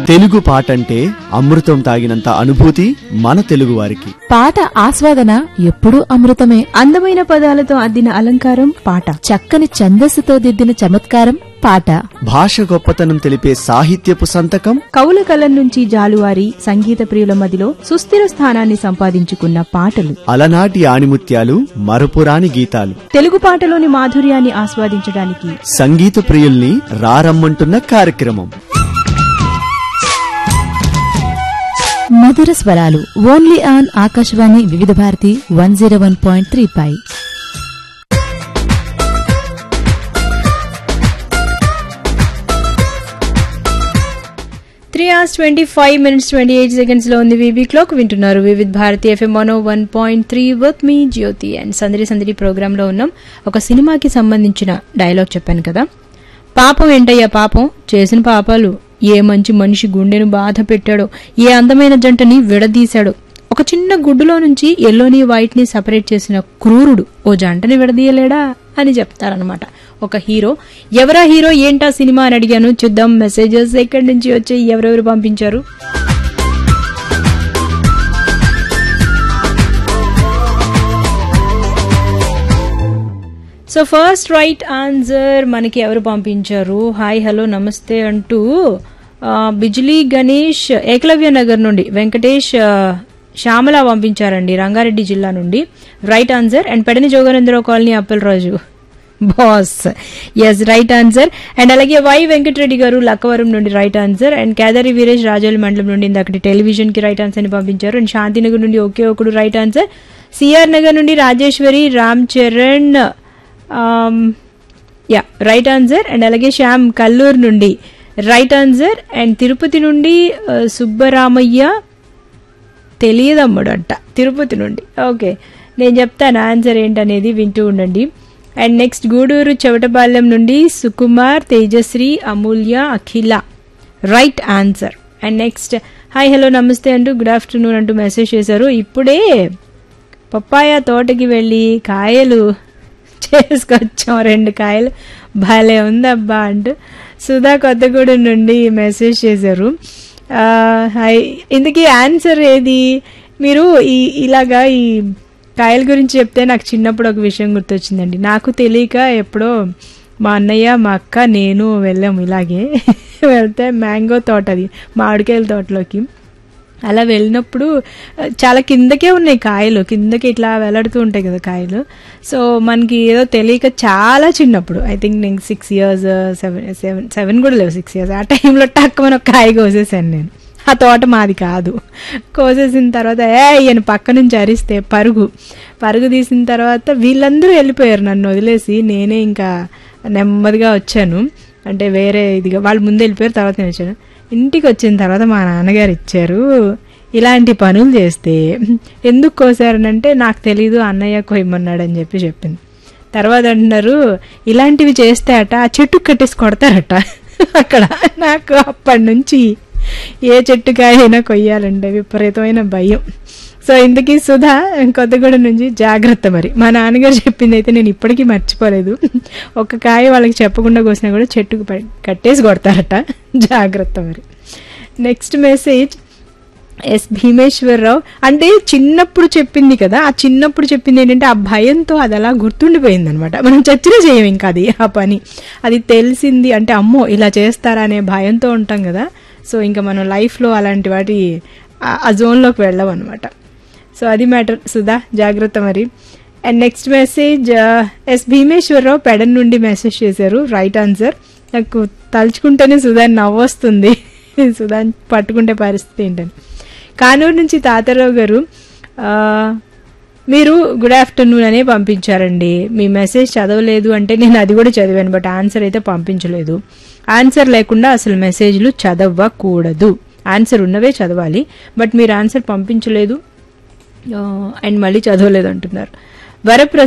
తెలుగు పాట అంటే అమృతం తాగినంత అనుభూతి మన తెలుగు వారికి పాట ఆస్వాదన ఎప్పుడూ అమృతమే అందమైన పదాలతో అద్దిన అలంకారం పాట చక్కని ఛందస్సుతో దిద్దిన చమత్కారం పాట భాష గొప్పతనం తెలిపే సాహిత్యపు సంతకం కవుల కలం నుంచి జాలువారి సంగీత ప్రియుల మదిలో సుస్థిర స్థానాన్ని సంపాదించుకున్న పాటలు అలనాటి ఆణిముత్యాలు మరపురాని గీతాలు తెలుగు పాటలోని మాధుర్యాన్ని ఆస్వాదించడానికి సంగీత ప్రియుల్ని రారమ్మంటున్న కార్యక్రమం మధుర స్వరాలు only on Akashvani Vividh Bharati one zero one point three పై three hours twenty five minutes twenty eight seconds లో ఉంది వీబీ క్లోక్ వింటున్నారు వివిధ్ భారతి ఎఫ్ఎం మనో వన్ పాయింట్ త్రీ వర్క్ మీ జ్యోతి అండ్ సందడి సందడి ప్రోగ్రామ్ లో ఉన్నాం ఒక సినిమాకి సంబంధించిన డైలాగ్ చెప్పాను కదా పాపం ఏంటయ్యా పాపం చేసిన పాపాలు ఏ మంచి మనిషి గుండెను బాధ పెట్టాడో ఏ అందమైన జంటని విడదీశాడో ఒక చిన్న గుడ్డులో నుంచి ఎల్లోని వైట్ ని సపరేట్ చేసిన క్రూరుడు ఓ జంటని విడదీయలేడా అని చెప్తారనమాట ఒక హీరో ఎవరా హీరో ఏంటా సినిమా అని అడిగాను చూద్దాం మెసేజెస్ ఎక్కడి నుంచి వచ్చాయి ఎవరెవరు పంపించారు సో ఫస్ట్ రైట్ ఆన్సర్ మనకి ఎవరు పంపించారు హాయ్ హలో నమస్తే అంటూ ఆ, బిజ్లీ గణేష్ ఏకలవ్య నగర్ నుండి వెంకటేష్ ఆ, శ్యామల పంపించారండి రంగారెడ్డి జిల్లా నుండి రైట్ ఆన్సర్ అండ్ పెడని జోగనేంద్రరావు కాలనీ అప్పలరాజు బాస్ ఎస్ రైట్ ఆన్సర్ అండ్ అలాగే వై వెంకటరెడ్డి గారు లక్కవరం నుండి right answer and Kedari Veeresh Rajoli మండలం నుండి ఇందాకటి టెలివిజన్ కి రైట్ ఆన్సర్ ని పంపించారు అండ్ శాంతినగర్ నుండి ఒకే ఒకడు రైట్ ఆన్సర్ సిఆర్ నగర్ నుండి Rajeshwari Ram Charan yeah right answer and అలాగే శ్యామ్ కల్లూరు నుండి రైట్ ఆన్సర్ అండ్ తిరుపతి నుండి ఆ, సుబ్బరామయ్య తెలియదమ్ముడంట తిరుపతి నుండి ఓకే నేను చెప్తాను ఆన్సర్ ఏంటనేది వింటూ ఉండండి అండ్ నెక్స్ట్ గూడూరు చెవటపాలెం నుండి Sukumar Tejasri Amulya Akhila right answer and next hi hello నమస్తే అంటూ గుడ్ ఆఫ్టర్నూన్ అంటూ మెసేజ్ చేశారు ఇప్పుడే పప్పాయ తోటకి వెళ్ళి కాయలు చేసుకొచ్చాం రెండు కాయలు భలే ఉందబ్బా అంటూ సుధా కొత్తగూడెం నుండి మెసేజ్ చేశారు ఆ, హాయ్ ఇందుకీ ఆన్సర్ ఏది మీరు ఈ ఇలాగా ఈ కాయల గురించి చెప్తే నాకు చిన్నప్పుడు ఒక విషయం గుర్తొచ్చిందండి నాకు తెలియక ఎప్పుడో మా అన్నయ్య మా అక్క నేను వెళ్ళాము ఇలాగే వెళ్తే మ్యాంగో తోట అది మామిడికాయల తోటలోకి అలా వెళ్ళినప్పుడు ఆ, చాలా కిందకే ఉన్నాయి కాయలు కిందకి ఇట్లా వెలాడుతూ ఉంటాయి కదా కాయలు సో మనకి ఏదో తెలియక చాలా చిన్నప్పుడు ఐ థింక్ నేను six years seven seven seven కూడా లేవు సిక్స్ ఇయర్స్ ఆ టైంలో టక్కుమని ఒక కాయ కోసేసాను నేను ఆ తోట మాది కాదు కోసేసిన తర్వాత ఏ ఈయన పక్క నుంచి అరిస్తే పరుగు పరుగు తీసిన తర్వాత వీళ్ళందరూ వెళ్ళిపోయారు నన్ను వదిలేసి నేనే ఇంకా నెమ్మదిగా వచ్చాను అంటే వేరే ఇదిగా వాళ్ళు ముందు వెళ్ళిపోయారు తర్వాత నేను వచ్చాను ఇంటికి వచ్చిన తర్వాత మా నాన్నగారు ఇచ్చారు ఇలాంటి పనులు చేస్తే ఎందుకు కోసారనంటే నాకు తెలీదు అన్నయ్య కొయ్యమన్నాడని చెప్పి చెప్పింది తర్వాత అంటున్నారు ఇలాంటివి చేస్తే అట ఆ చెట్టు కట్టేసి కొడతారట అక్కడ నాకు అప్పటి నుంచి ఏ చెట్టుకాయ అయినా కొయ్యాలంటే విపరీతమైన భయం సో ఇంతకీ సుధా కొత్తగూడెం నుంచి జాగ్రత్త మరి మా నాన్నగారు చెప్పింది అయితే నేను ఇప్పటికీ మర్చిపోలేదు ఒక కాయ వాళ్ళకి చెప్పకుండా కోసినా కూడా చెట్టుకు ప- కట్టేసి కొడతారట జాగ్రత్త మరి నెక్స్ట్ మెసేజ్ ఎస్ భీమేశ్వరరావు అంటే చిన్నప్పుడు చెప్పింది కదా ఆ చిన్నప్పుడు చెప్పింది ఏంటంటే ఆ భయంతో అది అలా గుర్తుండిపోయింది అనమాట మనం చచ్చినా చేయం ఇంకా అది ఆ పని అది తెలిసింది అంటే అమ్మో ఇలా చేస్తారా అనే భయంతో ఉంటాం కదా సో ఇంకా మనం లైఫ్లో అలాంటి వాటి ఆ- ఆ జోన్లోకి వెళ్ళం అనమాట సో అది మ్యాటర్ సుధా జాగ్రత్త మరి and next message S Bhimeswararao Pedana నుండి మెసేజ్ చేశారు రైట్ ఆన్సర్ నాకు తలుచుకుంటేనే సుధా నవ్వొస్తుంది సుధా పట్టుకుంటే పరిస్థితి ఏంటని కానూరు నుంచి తాతారావు గారు ఆ, మీరు గుడ్ ఆఫ్టర్నూన్ అనే పంపించారండి మీ మెసేజ్ చదవలేదు అంటే నేను అది కూడా చదివాను బట్ ఆన్సర్ అయితే పంపించలేదు ఆన్సర్ లేకుండా అసలు మెసేజ్లు చదవకూడదు ఆన్సర్ ఉన్నవే చదవాలి బట్ మీరు ఆన్సర్ పంపించలేదు ఆ, అండ్ మళ్ళీ చదవలేదు అంటున్నారు వరప్రసాద్